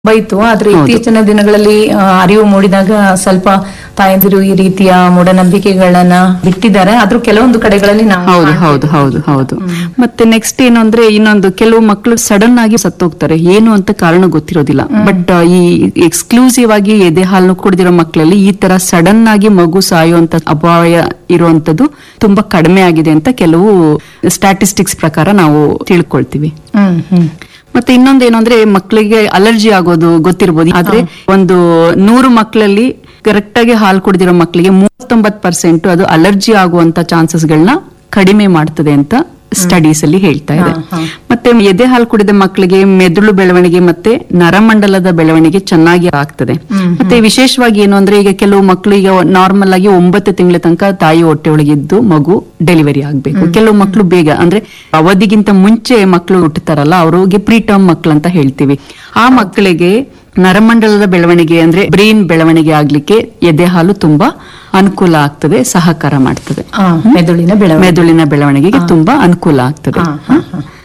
ಬೈತು ಆದ್ರೆ ಇತ್ತೀಚಿನ ದಿನಗಳಲ್ಲಿ ಆ, ಅರಿವು ಮೂಡಿದಾಗ ಸ್ವಲ್ಪ ತಾಯಂದಿರು ಈ ರೀತಿಯ ಮೂಢನಂಬಿಕೆಗಳನ್ನ ಬಿಟ್ಟಿದ್ದಾರೆ ಆದ್ರೂ ಕೆಲವೊಂದು ಕಡೆಗಳಲ್ಲಿ ನಾವು ಹೌದು ಹೌದು ಹೌದು ಹೌದು ಮತ್ತೆ ನೆಕ್ಸ್ಟ್ ಏನು ಅಂದ್ರೆ ಇನ್ನೊಂದು ಕೆಲವು ಮಕ್ಕಳು ಸಡನ್ ಆಗಿ ಸತ್ತೋಗ್ತಾರೆ ಏನು ಅಂತ ಕಾರಣ ಗೊತ್ತಿರೋದಿಲ್ಲ ಬಟ್ ಈ ಎಕ್ಸ್ಕ್ಲೂಸಿವ್ ಆಗಿ ಎದೆ ಹಾಲು ಕುಡಿದಿರೋ ಮಕ್ಕಳಲ್ಲಿ ಈ ತರ ಸಡನ್ ಆಗಿ ಮಗು ಸಾಯುವಂತ ಅಪಾಯ ಇರುವಂತದ್ದು ತುಂಬಾ ಕಡಿಮೆ ಆಗಿದೆ ಅಂತ ಕೆಲವು ಸ್ಟ್ಯಾಟಿಸ್ಟಿಕ್ಸ್ ಪ್ರಕಾರ ನಾವು ತಿಳ್ಕೊಳ್ತೀವಿ ಹ್ಮ್ ಹ್ಮ್ ಮತ್ತೆ ಇನ್ನೊಂದೇನು ಅಂದ್ರೆ ಮಕ್ಕಳಿಗೆ ಅಲರ್ಜಿ ಆಗೋದು ಗೊತ್ತಿರ್ಬೋದು ಆದ್ರೆ ಒಂದು ನೂರು ಮಕ್ಕಳಲ್ಲಿ ಕರೆಕ್ಟ್ ಆಗಿ ಹಾಲು ಕುಡಿದಿರೋ ಮಕ್ಕಳಿಗೆ ಮೂವತ್ತೊಂಬತ್ತು ಪರ್ಸೆಂಟ್ ಅದು ಅಲರ್ಜಿ ಆಗುವಂತ ಚಾನ್ಸಸ್ ಗಳನ್ನ ಕಡಿಮೆ ಮಾಡ್ತದೆ ಅಂತ ಸ್ಟಡೀಸ್ ಅಲ್ಲಿ ಹೇಳ್ತಾ ಇದೆ ಮತ್ತೆ ಎದೆ ಹಾಲು ಕುಡಿದ ಮಕ್ಕಳಿಗೆ ಮೆದುಳು ಬೆಳವಣಿಗೆ ಮತ್ತೆ ನರಮಂಡಲದ ಬೆಳವಣಿಗೆ ಚೆನ್ನಾಗಿ ಆಗ್ತದೆ ಮತ್ತೆ ವಿಶೇಷವಾಗಿ ಏನು ಅಂದ್ರೆ ಈಗ ಕೆಲವು ಮಕ್ಕಳು ಈಗ ನಾರ್ಮಲ್ ಆಗಿ ಒಂಬತ್ತು ತಿಂಗಳ ತನಕ ತಾಯಿ ಹೊಟ್ಟೆ ಒಳಗಿದ್ದು ಮಗು ಡೆಲಿವರಿ ಆಗ್ಬೇಕು ಕೆಲವು ಮಕ್ಕಳು ಬೇಗ ಅಂದ್ರೆ ಅವಧಿಗಿಂತ ಮುಂಚೆ ಮಕ್ಕಳು ಹುಟ್ಟುತ್ತಾರಲ್ಲ ಅವ್ರಿಗೆ ಪ್ರೀ ಟರ್ಮ್ ಮಕ್ಕಳು ಅಂತ ಹೇಳ್ತೀವಿ ಆ ಮಕ್ಕಳಿಗೆ ನರಮಂಡಲದ ಬೆಳವಣಿಗೆ ಅಂದ್ರೆ ಬ್ರೈನ್ ಬೆಳವಣಿಗೆ ಆಗ್ಲಿಕ್ಕೆ ಎದೆ ಹಾಲು ತುಂಬಾ ಅನುಕೂಲ ಆಗ್ತದೆ ಸಹಕಾರ ಮಾಡ್ತದೆ ಆ, ಮೆದುಳಿನ ಬೆಳವಣಿಗೆ ಮೆದುಳಿನ ಬೆಳವಣಿಗೆಗೆ ತುಂಬಾ ಅನುಕೂಲ ಆಗ್ತದೆ ಹಾ, ಹಾ, ಹಾ.